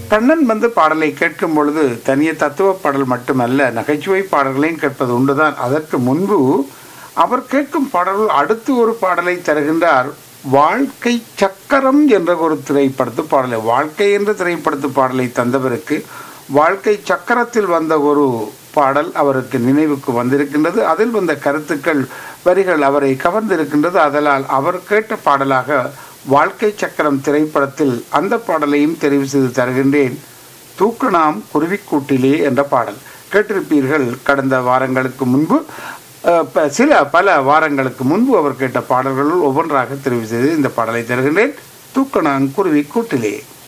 கண்ணன் வந்து பாடலை கேட்கும் பொழுது தனிய தத்துவ பாடல் மட்டுமல்ல நகைச்சுவை பாடல்களையும் கேட்பது உண்டுதான் அதற்கு முன்பு அவர் கேட்கும் பாடல்கள் அடுத்து ஒரு பாடலை தருகின்றார் வாழ்க்கை சக்கரம் என்ற ஒரு திரைப்படத்து பாடலை வாழ்க்கை என்ற திரைப்படத்து பாடலை தந்தவருக்கு வாழ்க்கை சக்கரத்தில் வந்த ஒரு பாடல் அவருக்கு நினைவுக்கு வந்திருக்கின்றது அதில் வந்த கருத்துக்கள் வரிகள் அவரை கவர்ந்திருக்கின்றது அதனால் அவர் கேட்ட பாடலாக வாழ்க்கை சக்கரம் திரைப்படத்தில் அந்த பாடலையும் தெரிவு செய்து தருகின்றேன் தூக்கணாம் குருவிக்கூட்டிலே என்ற பாடல் கேட்டிருப்பீர்கள் கடந்த வாரங்களுக்கு முன்பு அஹ், ப- சில பல வாரங்களுக்கு முன்பு அவர் கேட்ட பாடல்களுள் ஒவ்வொன்றாக தெரிவு செய்து இந்த பாடலை தருகின்றேன் தூக்கணாம் குருவி கூட்டிலே